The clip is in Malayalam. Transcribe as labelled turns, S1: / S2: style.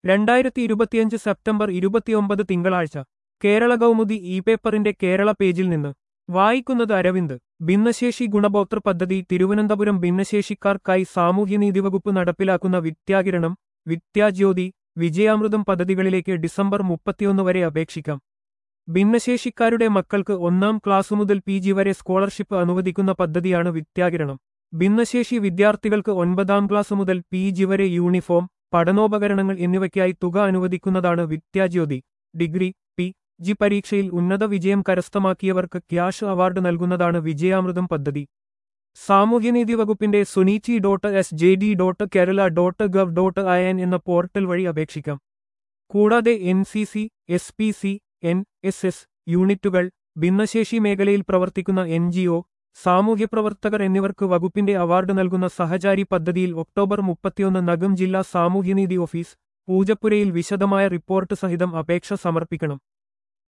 S1: രണ്ടായിരത്തി ഇരുപത്തിയഞ്ച് സെപ്റ്റംബർ ഇരുപത്തിയൊമ്പത് തിങ്കളാഴ്ച കേരള കൗമുദി ഇ പേപ്പറിന്റെ കേരള പേജിൽ നിന്ന് വായിക്കുന്നത് അരവിന്ദ് ഭിന്നശേഷി ഗുണഭോക്തൃ പദ്ധതി തിരുവനന്തപുരം ഭിന്നശേഷിക്കാർക്കായി സാമൂഹ്യനീതി വകുപ്പ് നടപ്പിലാക്കുന്ന വിദ്യാകിരണം വിദ്യാജ്യോതി വിജയാമൃതം പദ്ധതികളിലേക്ക് ഡിസംബർ മുപ്പത്തിയൊന്ന് വരെ അപേക്ഷിക്കാം ഭിന്നശേഷിക്കാരുടെ മക്കൾക്ക് ഒന്നാം ക്ലാസ് മുതൽ പി ജി വരെ സ്കോളർഷിപ്പ് അനുവദിക്കുന്ന പദ്ധതിയാണ് വിദ്യാകിരണം ഭിന്നശേഷി വിദ്യാർത്ഥികൾക്ക് ഒൻപതാം ക്ലാസ് മുതൽ പി ജി വരെ യൂണിഫോം പഠനോപകരണങ്ങൾ എന്നിവയ്ക്കായി തുക അനുവദിക്കുന്നതാണ് വിദ്യാജ്യോതി ഡിഗ്രി പി ജി പരീക്ഷയിൽ ഉന്നത വിജയം കരസ്ഥമാക്കിയവർക്ക് ക്യാഷ് അവാർഡ് നൽകുന്നതാണ് വിജയാമൃതം പദ്ധതി സാമൂഹ്യനീതി വകുപ്പിന്റെ Suneethi dot S J D dot Kerala dot gov dot I N എന്ന പോർട്ടൽ വഴി അപേക്ഷിക്കാം കൂടാതെ N C C S P C N S S യൂണിറ്റുകൾ ഭിന്നശേഷി മേഖലയിൽ പ്രവർത്തിക്കുന്ന എൻ ജി ഒ സാമൂഹ്യപ്രവർത്തകർ എന്നിവർക്ക് വകുപ്പിന്റെ അവാർഡ് നൽകുന്ന സഹചാരി പദ്ധതിയിൽ ഒക്ടോബർ മുപ്പത്തിയൊന്ന് നഗം ജില്ലാ സാമൂഹ്യനീതി ഓഫീസ് പൂജപ്പുരയിൽ വിശദമായ റിപ്പോർട്ട് സഹിതം അപേക്ഷ സമർപ്പിക്കണം